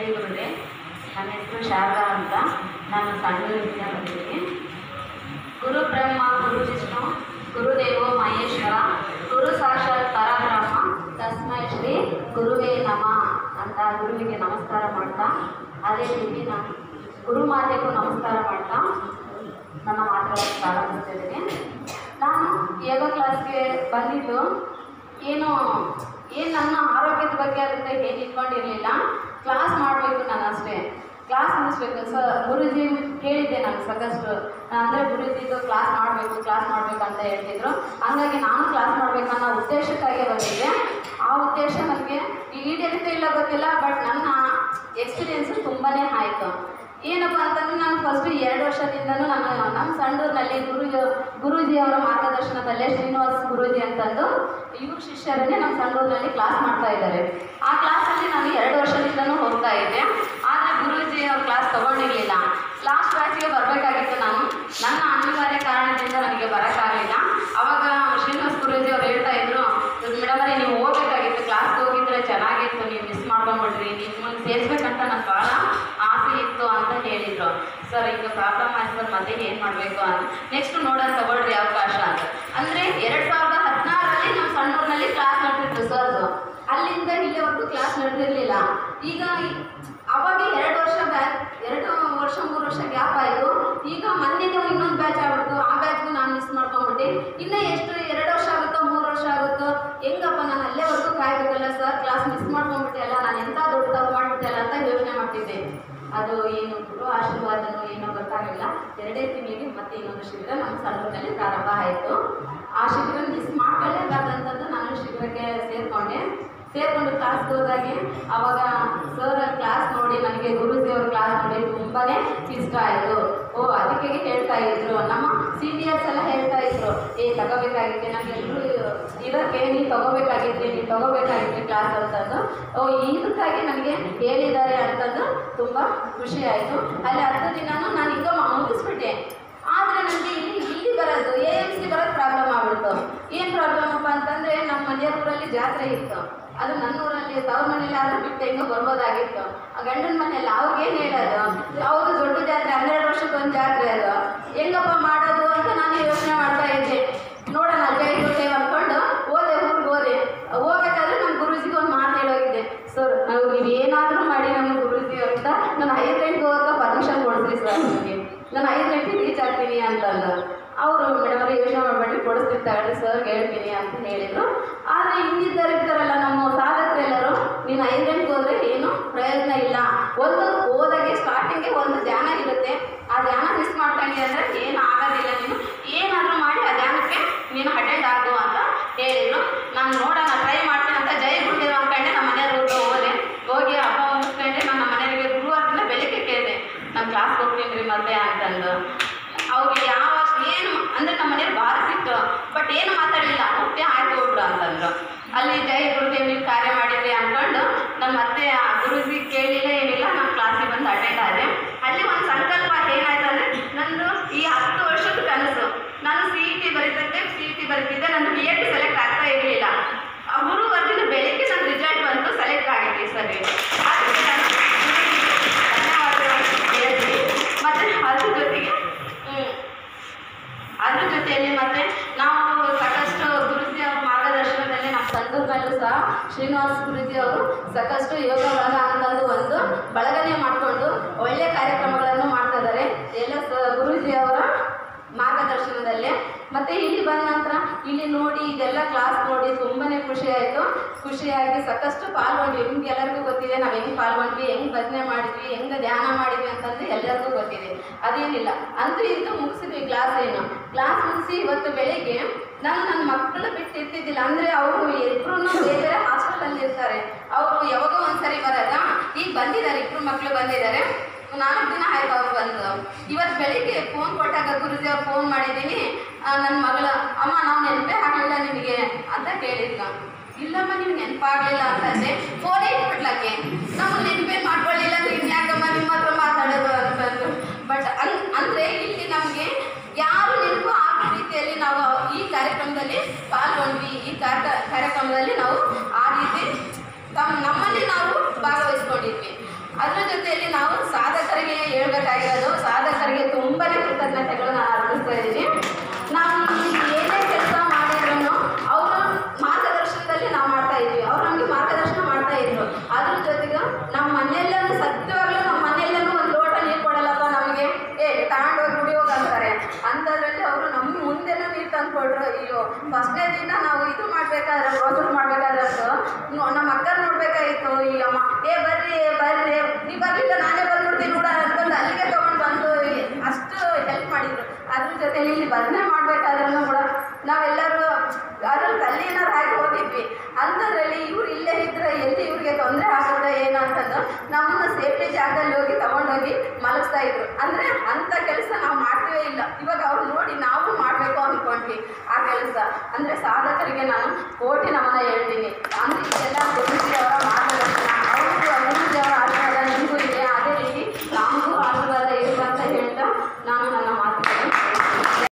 ಜೈ ಗುರುಡೆ ನನ್ನ ಹೆಸರು ಶಾರದಾ ಅಂತ ನಾನು ಸಣ್ಣೂರಿಂದ ಬಂದಿದ್ದೀನಿ ಗುರು ಬ್ರಹ್ಮ ಗುರು ವಿಷ್ಣು ಗುರುದೇವೋ ಮಹೇಶ್ವರ ಗುರು ಸಾಕ್ಷಾತ್ ಪರಬ್ರಹ್ಮ ತಸ್ಮೈ ಶ್ರೀ ಗುರುವೇ ನಮಃ ಅಂತ ಗುರುವಿಗೆ ನಮಸ್ಕಾರ ಮಾಡ್ತಾ ಅದೇ ರೀತಿ ನಾನು ಗುರುಮಾತೆಗೂ ನಮಸ್ಕಾರ ಮಾಡ್ತಾ ನನ್ನ ಮಾತುಗಳನ್ನು ಪ್ರಾರಂಭಿಸ್ತಿದ್ದೀನಿ ನಾನು ಯೋಗ ಕ್ಲಾಸ್ಗೆ ಬಂದಿದ್ದು ಏನು ಏನು ನನ್ನ ಆರೋಗ್ಯದ ಬಗ್ಗೆ ಅಂತ ಏನು ಇಟ್ಕೊಂಡಿರಲಿಲ್ಲ ಕ್ಲಾಸ್ ಮಾಡಬೇಕು ನಾನು ಅಷ್ಟೇ ಕ್ಲಾಸ್ ಮುಗಿಸ್ಬೇಕು ಸ ಗುರುಜಿ ಹೇಳಿದ್ದೆ ನಾನು ಸಾಕಷ್ಟು ಅಂದರೆ ಗುರುಜಿದು ಕ್ಲಾಸ್ ಮಾಡಬೇಕು ಕ್ಲಾಸ್ ಮಾಡಬೇಕು ಅಂತ ಹೇಳ್ತಿದ್ರು ಹಂಗಾಗಿ ನಾನು ಕ್ಲಾಸ್ ಮಾಡಬೇಕನ್ನೋ ಉದ್ದೇಶಕ್ಕಾಗಿ ಬಂದಿದ್ದೆ ಆ ಉದ್ದೇಶ ನನಗೆ ಈಡೇರಿತ ಇಲ್ಲ ಗೊತ್ತಿಲ್ಲ ಬಟ್ ನನ್ನ ಎಕ್ಸ್ಪೀರಿಯೆನ್ಸು ತುಂಬಾ ಆಯಿತು ಏನಪ್ಪ ಅಂತಂದ್ರೆ ನಾನು ಫಸ್ಟ್ ಎರಡು ವರ್ಷದಿಂದನೂ ನಾನು ನಮ್ಮ ಸಂಡೂರಿನಲ್ಲಿ ಗುರು ಗುರೂಜಿ ಅವರ ಮಾರ್ಗದರ್ಶನದಲ್ಲೇ ಶ್ರೀನಿವಾಸ್ ಗುರೂಜಿ ಅಂತಂದು ಇವ್ರ ಶಿಷ್ಯರನ್ನೇ ನಮ್ಮ ಸಂಡೂರಿನಲ್ಲಿ ಕ್ಲಾಸ್ ಮಾಡ್ತಾ ಇದ್ದಾರೆ ಆ ಕ್ಲಾಸಲ್ಲಿ ನಾನು ಎರಡು ವರ್ಷದಿಂದನೂ ಹೋಗ್ತಾ ಇದ್ದೆ ಆದರೆ ಗುರೂಜಿ ಅವ್ರ ಕ್ಲಾಸ್ ತೊಗೊಂಡಿರಲಿಲ್ಲ ಲಾಸ್ಟ್ ಬ್ಯಾಚ್ಗೆ ಬರಬೇಕಾಗಿತ್ತು ನಾನು ನನ್ನ ಅನಿವಾರ್ಯ ಕಾರಣದಿಂದ ನನಗೆ ಬರೋಕ್ಕಾಗಲಿಲ್ಲ ಅವಾಗ ಶ್ರೀನಿವಾಸ್ ಗುರೂಜಿ ಅವ್ರು ಹೇಳ್ತಾ ಇದ್ರು ಮೇಡಮರೇ ನೀವು ಹೋಗ್ಬೇಕಾಗಿತ್ತು ಕ್ಲಾಸ್ಗೆ ಹೋಗಿದ್ರೆ ಚೆನ್ನಾಗಿತ್ತು ನೀವು ಮಿಸ್ ಮಾಡ್ಕೊಂಬಿಡ್ರಿ ನಿಮ್ಮನ್ನು ಸೇರಿಸ್ಬೇಕಂತ ನನಗೆ ಭಾಳ ಆಸೆ ಇತ್ತು ಅಂತ ಹೇಳಿದರು ಸರ್ ಈಗ ಪ್ರಾಬ್ಲಮ್ ಆಯ್ತು ಸರ್ ಮತ್ತೆ ಏನು ಮಾಡಬೇಕು ಅಂತ ನೆಕ್ಸ್ಟ್ ನೋಡೋಣ ತಗೊಳ್ರಿ ಅವಕಾಶ ಅಂತ ಅಂದರೆ ಎರಡು ಸಾವಿರದ ಹದಿನಾರರಲ್ಲಿ ನಮ್ಮ ಸಣ್ಣೂರಿನಲ್ಲಿ ಕ್ಲಾಸ್ ನಡೆದಿತ್ತು ಸರ್ದು ಅಲ್ಲಿಂದ ಇಲ್ಲಿವರೆಗೂ ಕ್ಲಾಸ್ ನಡೆದಿರಲಿಲ್ಲ ಈಗ ಈ- ಅವಾಗ ಎರಡು ವರ್ಷ ಬ್ಯಾಚ್ ಎರಡು ವರ್ಷ ಮೂರು ವರ್ಷ ಗ್ಯಾಪ್ ಆಯಿತು ಈಗ ಮೊನ್ನೆನೇ ಇನ್ನೊಂದು ಬ್ಯಾಚ್ ಆಗ್ಬಿಡ್ತು ಆ ಬ್ಯಾಚ್ಗೂ ನಾನು ಮಿಸ್ ಮಾಡ್ಕೊಂಡ್ಬಿಟ್ಟೆ ಇನ್ನೂ ಎಷ್ಟು ಎರಡು ವರ್ಷ ಆಗುತ್ತೋ ಮೂರು ವರ್ಷ ಆಗುತ್ತೋ ಹೆಂಗಪ್ಪ ನಾನು ಅಲ್ಲೇವರೆಗೂ ಕಾಯ್ಬೇಕಲ್ಲ ಸರ್ ಕ್ಲಾಸ್ ಮಿಸ್ ಮಾಡ್ಕೊಂಡ್ಬಿಟ್ಟೆ ಅಲ್ಲ ನಾನು ಎಂಥ ದೊಡ್ಡ ತಪ್ಪು ಮಾಡ್ಬಿಟ್ಟೆ ಅಂತ ಯೋಚನೆ ಮಾಡ್ತಿದ್ದೆ ಅದು ಏನು ಗುರು ಆಶೀರ್ವಾದನೋ ಏನೋ ಗೊತ್ತಾಗಲಿಲ್ಲ ಎರಡೇ ತಿಂಗಳಿಗೆ ಮತ್ತೆ ಇನ್ನೊಂದು ಶಿಬಿರ ನಮ್ಮ ಸಂಘದಲ್ಲಿ ಪ್ರಾರಂಭ ಆಯಿತು ಆ ಶಿಬಿರ ಮಿಸ್ ಮಾಡ್ಕೊಳ್ಳೇಬಾರ್ದಂತಂದು ನಾನು ಶಿಬಿರಕ್ಕೆ ಸೇರಿಕೊಂಡೆ ಸೇರಿಕೊಂಡು ಕ್ಲಾಸ್ಗೆ ಹೋದಾಗೆ ಅವಾಗ ಸರ್ ಕ್ಲಾಸ್ ನೋಡಿ ನನಗೆ ಗುರುಜಿ ಅವ್ರ ಕ್ಲಾಸ್ ನೋಡಿ ತುಂಬಾ ಇಷ್ಟ ಆಯಿತು ಓ ಅದಕ್ಕೆ ಹೇಳ್ತಾ ಇದ್ರು ನಮ್ಮ ಸೀನಿಯರ್ಸ್ ಎಲ್ಲ ಹೇಳ್ತಾ ಇದ್ರು ಏ ತಗೋಬೇಕಾಗಿತ್ತೆ ನನಗೆ ಎಲ್ಲರೂ ಇರೋಕ್ಕೆ ನೀನು ತಗೋಬೇಕಾಗಿದ್ರಿ ನೀನು ತಗೋಬೇಕಾಗಿದ್ರಿ ಕ್ಲಾಸ್ ಅಂತಂದು ಓ ಇದಕ್ಕಾಗಿ ನನಗೆ ಹೇಳಿದ್ದಾರೆ ಅಂತಂದು ತುಂಬ ಖುಷಿ ಆಯಿತು ಅಲ್ಲಿ ಹತ್ತು ದಿನನೂ ನಾನು ಈಗ ಮುಗಿಸ್ಬಿಟ್ಟೆ ಆದರೆ ನನಗೆ ಇಲ್ಲಿ ಇಲ್ಲಿ ಬರೋದು ಎ ಎಮ್ ಸಿ ಬರೋದು ಪ್ರಾಬ್ಲಮ್ ಆಗ್ಬಿಡ್ತು ಏನು ಪ್ರಾಬ್ಲಮಪ್ಪ ಅಂತಂದರೆ ನಮ್ಮ ಮನೆಯವರಲ್ಲಿ ಜಾತ್ರೆ ಇತ್ತು ಅದು ನನ್ನ ಊರಲ್ಲಿ ತವ್ರ ಮನೇಲಿ ಆದ್ರೂ ಬಿಟ್ಟು ಹೆಂಗೋ ಬರ್ಬೋದಾಗಿತ್ತು ಆ ಗಂಡನ ಮನೇಲಿ ಅವ್ರಿಗೇನು ಹೇಳೋದು ಹೌದು ದೊಡ್ಡ ಜಾತ್ರೆ ಹನ್ನೆರಡು ವರ್ಷಕ್ಕೊಂದು ಜಾತ್ರೆ ಅದು ಹೆಂಗಪ್ಪ ಮಾಡೋದು ಅಂತ ನಾನು ಯೋಚನೆ ಮಾಡ್ತಾ ಇದ್ದೆ ನೋಡೋಣ ಜೈ ಗುರುದೇವ್ ಅಂದ್ಕೊಂಡು ಹೋದೆ ಊರಿಗೆ ಹೋದೆ ಹೋಗ್ಬೇಕಾದ್ರೆ ನಮ್ಮ ಗುರೂಜಿಗೆ ಒಂದು ಮಾತು ಹೇಳೋಗಿದ್ದೆ ಸರ್ ನಾವು ನೀವು ಏನಾದರೂ ಮಾಡಿ ನಮ್ಮ ಗುರೂಜಿ ಅಂತ ನಾನು ಐದು ಗಂಟೆಗೆ ಹೋಗಕ್ಕೆ ಪರ್ಮಿಷನ್ ಕೊಡಿಸ್ರಿ ಸರ್ ನನಗೆ ನಾನು ಐದು ಗಂಟೆಗೆ ರೀಚ್ ಆಗ್ತೀನಿ ಅಂತಂದು ಅವರು ಮೇಡಮ್ ಅವ್ರು ಯೋಚನೆ ಮಾಡಬೇಡಿ ಕೊಡಿಸ್ತೀನಿ ತಗೊಳ್ಳಿ ಸರ್ಗೆ ಹೇಳ್ತೀನಿ ಅಂತ ಹೇಳಿದರು ಆದರೆ ಹಿಂದಿದ್ದಾರೆ ಇರ್ತಾರಲ್ಲ ನಮ್ಮ ಸಾಧಕರೆಲ್ಲರೂ ನೀನು ಐದು ಗಂಟೆಗೆ ಹೋದರೆ ಏನು ಪ್ರಯೋಜನ ಇಲ್ಲ ಒಂದು ಹೋದಾಗೆ ಸ್ಟಾರ್ಟಿಂಗ್ಗೆ ಒಂದು ಧ್ಯಾನ ಇರುತ್ತೆ ಆ ಧ್ಯಾನ ಮಿಸ್ ಮಾಡ್ಕೊಂಡಿ ಅಂದರೆ ಏನು ಆಗೋದಿಲ್ಲ ನೀನು ಏನಾದರೂ ಮಾಡಿ ಆ ಧ್ಯಾನಕ್ಕೆ ನೀನು ಅಟೆಂಡ್ ಆಗು ಅಂತ ಹೇಳಿದರು ನಾನು ನೋಡೋಣ ಟ್ರೈ ಮಾಡ್ತೀನಿ ಅಂತ ಜೈ ಗುರುದೇವ್ ಅಂದ್ಕೊಂಡೆ ನಮ್ಮ ಮನೆಯವ್ರಿಗೆ ಹೋದೆ ಹೋಗಿ ಹಬ್ಬ ಮುಗಿಸ್ಕೊಂಡೆ ನಾನು ನಮ್ಮ ಮನೆಯವರಿಗೆ ಗುರುವಾರದಿಂದ ಬೆಳಿಗ್ಗೆ ಕೇಳಿದೆ ನಾನು ಕ್ಲಾಸ್ ಹೋಗ್ತೀನಿ ರೀ ಮತ್ತೆ ಅಂತಂದು ಅವ್ರಿಗೆ ಯಾವ ಏನು ಅಂದರೆ ನಮ್ಮ ಮನೆಯವ್ರು ಭಾಳ ಸಿಟ್ಟು ಬಟ್ ಏನು ಮಾತಾಡಲಿಲ್ಲ ಮತ್ತೆ ಆಯ್ತು ಹೋಗ್ಬಿಡು ಅಂತಂದ್ರು ಅಲ್ಲಿ ಜೈ ಗುರುದೇವ್ ನೀವು ಕಾರ್ಯ ಮಾಡಿದ್ರಿ ಅಂದ್ಕೊಂಡು ನಮ್ಮ ಮತ್ತೆ ಆ ಗುರುಜಿ ಕೇಳಿಲ್ಲ ಏನಿಲ್ಲ ನಾನು ಕ್ಲಾಸಿಗೆ ಬಂದು ಅಟೆಂಡ್ ಆದೆ ಅಲ್ಲಿ ಒಂದು ಸಂಕಲ್ಪ ಏನಾಯ್ತು ಅಂದರೆ ನಂದು ಈ ಹತ್ತು ವರ್ಷದ ಕನಸು ನಾನು ಸಿ ಇ ಟಿ ಬರೀತಂತೆ ಸಿ ಇ ಟಿ ಬರೀತಿದ್ದೆ ನಂದು ಬಿ ಎಡ್ ಸೆಲೆಕ್ಟ್ ಆಗ್ತಾ ಇರಲಿಲ್ಲ ಆ ಗುರುವಾರದಿಂದ ಬೆಳಿಗ್ಗೆ ನನ್ನ ರಿಸಲ್ಟ್ ಬಂತು ಸೆಲೆಕ್ಟ್ ಆಗಿದೆ ಸರಿ ಅದಕ್ಕೆ ನಾನು ಧನ್ಯವಾದಗಳನ್ನು ಹೇಳ್ತೀನಿ ಮತ್ತು ಅದ್ರ ಜೊತೆಗೆ ಹ್ಮ್, ಅದ್ರ ಜೊತೆಯಲ್ಲಿ ಮತ್ತೆ ನಾವು ಸಾಕಷ್ಟು ಗುರುಜಿ ಅವ್ರ ಮಾರ್ಗದರ್ಶನದಲ್ಲಿ ನಮ್ಮ ಸಂದರ್ಭದಲ್ಲೂ ಸಹ ಶ್ರೀನಿವಾಸ ಗುರುಜಿ ಅವರು ಸಾಕಷ್ಟು ಯೋಗ ಬಳಗ ಅನ್ನೋದು ಒಂದು ಬಳಗನೆ ಮಾಡಿಕೊಂಡು ಒಳ್ಳೆಯ ಕಾರ್ಯಕ್ರಮಗಳನ್ನು ಮಾಡ್ತಾ ಇದ್ದಾರೆ ಎಲ್ಲ ಸ ಗುರೂಜಿ ಅವರ ಮಾರ್ಗದರ್ಶನದಲ್ಲೇ ಮತ್ತು ಇಲ್ಲಿ ಬಂದ ನಂತರ ಇಲ್ಲಿ ನೋಡಿ ಇದೆಲ್ಲ ಕ್ಲಾಸ್ ನೋಡಿ ತುಂಬಾ ಖುಷಿ ಆಯಿತು ಖುಷಿಯಾಗಿ ಸಾಕಷ್ಟು ಪಾಲ್ಗೊಂಡ್ವಿ ನಿಮ್ಗೆ ಎಲ್ಲರಿಗೂ ಗೊತ್ತಿದೆ ನಾವು ಹೆಂಗೆ ಪಾಲ್ಗೊಂಡ್ವಿ ಹೆಂಗೆ ಭಜನೆ ಮಾಡಿದ್ವಿ ಹೆಂಗೆ ಧ್ಯಾನ ಮಾಡಿದ್ವಿ ಅಂತಂದು ಎಲ್ಲರಿಗೂ ಗೊತ್ತಿದೆ ಅದೇನಿಲ್ಲ ಅಂತೂ ಇಂತೂ ಮುಗಿಸಿದ್ವಿ ಕ್ಲಾಸ್ ಏನು ಕ್ಲಾಸ್ ಮುಗಿಸಿ ಇವತ್ತು ಬೆಳಿಗ್ಗೆ ನಾನು ನನ್ನ ಮಕ್ಕಳು ಬಿಟ್ಟು ಇರ್ತಿದ್ದಿಲ್ಲ ಅಂದರೆ ಅವರು ಇಬ್ಬರು ಬೇರೆ ಬೇರೆ ಹಾಸ್ಟೆಲಲ್ಲಿ ಇರ್ತಾರೆ ಅವರು ಯಾವಾಗೋ ಒಂದ್ಸರಿ ಬರೋದ ಈಗ ಬಂದಿದ್ದಾರೆ ಇಬ್ಬರು ಮಕ್ಕಳು ಬಂದಿದ್ದಾರೆ ನಾಲ್ಕು ದಿನ ಆಯ್ತು ಅವ್ರು ಬಂದು ಇವತ್ತು ಬೆಳಿಗ್ಗೆ ಫೋನ್ ಕೊಟ್ಟಾಗ ಗುರುಜಿ ಅವ್ರು ಫೋನ್ ಮಾಡಿದ್ದೀನಿ ನನ್ನ ಮಗಳ ಅಮ್ಮ ನಾವು ನೆನಪೇ ಆಗಲಿಲ್ಲ ನಿನಗೆ ಅಂತ ಕೇಳಿದ್ಲು ಇಲ್ಲಮ್ಮ ನಿಮ್ಗೆ ನೆನಪಾಗಲಿಲ್ಲ ಅಂತಂದೆ ಫೋನೇ ಇಟ್ಬಿಡ್ಲಕ್ಕೆ ನಾವು ನೆನಪೇ ಮಾಡ್ಕೊಳ್ಳಿಲ್ಲ ಅಂದ್ರೆ ಇನ್ಯಾಕಮ್ಮ ನಿಮ್ಮ ಹತ್ರ ಮಾತಾಡೋದು ಅಂತಂದು ಬಟ್ ಅನ್ ಅಂದರೆ ಇಲ್ಲಿ ನಮಗೆ ಯಾರು ನೆನಪು ಆಗೋ ರೀತಿಯಲ್ಲಿ ನಾವು ಈ ಕಾರ್ಯಕ್ರಮದಲ್ಲಿ ಪಾಲ್ಗೊಂಡ್ವಿ ಈ ಕಾರ್ಯ ಕಾರ್ಯಕ್ರಮದಲ್ಲಿ ನಾವು ಆ ರೀತಿ ತಮ್ಮ ನಮ್ಮಲ್ಲಿ ನಾವು ಭಾಗವಹಿಸ್ಕೊಂಡಿದ್ವಿ ಅದರ ಫಸ್ಟ್ನೇ ದಿನ ನಾವು ಇದು ಮಾಡಬೇಕಾದ್ರೆ ಪ್ರೋಸೆಸ್ ಮಾಡಬೇಕಾದ್ರೆ ನಮ್ಮ ಅಕ್ಕ ನೋಡ್ಬೇಕಾಗಿತ್ತು ಈ ಅಮ್ಮ ಏ ಬರ್ರಿ ಏ ಬರ್ರಿ ನೀ ಬರಲಿಲ್ಲ ನಾನೇ ಬಂದ್ಬಿಡ್ತೀನಿ ನೋಡ ಅಂತಂದು ಅಲ್ಲಿಗೆ ತೊಗೊಂಡು ಬಂದು ಈ- ಅಷ್ಟು ಹೆಲ್ಪ್ ಮಾಡಿದ್ರು ಅದ್ರ ಜೊತೆಲಿ ಇಲ್ಲಿ ಭಜನೆ ಮಾಡಬೇಕಾದ್ರೂ ಕೂಡ ನಾವೆಲ್ಲರೂ ಅದ್ರಲ್ಲಿ ಕಲ್ಲಿನಾರು ಹಾಕಿ ಹೋಗಿದ್ವಿ ಅಂಥದ್ರಲ್ಲಿ ಇವ್ರು ಇಲ್ಲೇ ಇದ್ರೆ ಎಲ್ಲಿ ಇವ್ರಿಗೆ ತೊಂದರೆ ಆಗುತ್ತೆ ಏನು ಅಂತಂದು ನಮ್ಮನ್ನು ಸೇಫ್ಟಿ ಜಾಗದಲ್ಲಿ ಹೋಗಿ ತಗೊಂಡೋಗಿ ಮಲಗಿಸ್ತಾ ಇದ್ರು ಅಂದರೆ ಅಂಥ ಕೆಲಸ ನಾವು ಮಾಡ್ತೀವೇ ಇಲ್ಲ ಇವಾಗ ಅವ್ರು ನೋಡಿ ನಾವು ಮಾಡಬೇಕು ಅಂದ್ಕೊಂಡ್ವಿ ಆ ಕೆಲಸ ಅಂದರೆ ಸಾಧಕರಿಗೆ ನಾನು ಕೋಟಿ ನಮನ ಹೇಳ್ತೀನಿ ಅಂದರೆ ಇದೆಲ್ಲ ಗುರುಜಿ ಅವರ ಮಾರ್ಗದರ್ಶನ ಅವ್ರಿಗೂ ಗುರುಜಿ ಅವರ ಆಶೀರ್ವಾದ ನಿಮಗೂ ಇದೆ ಅದೇ ರೀತಿ ನಮಗೂ ಆಶೀರ್ವಾದ ಇರುತ್ತೆ ಅಂತ ಹೇಳ್ತಾ ನಾನು ನನ್ನ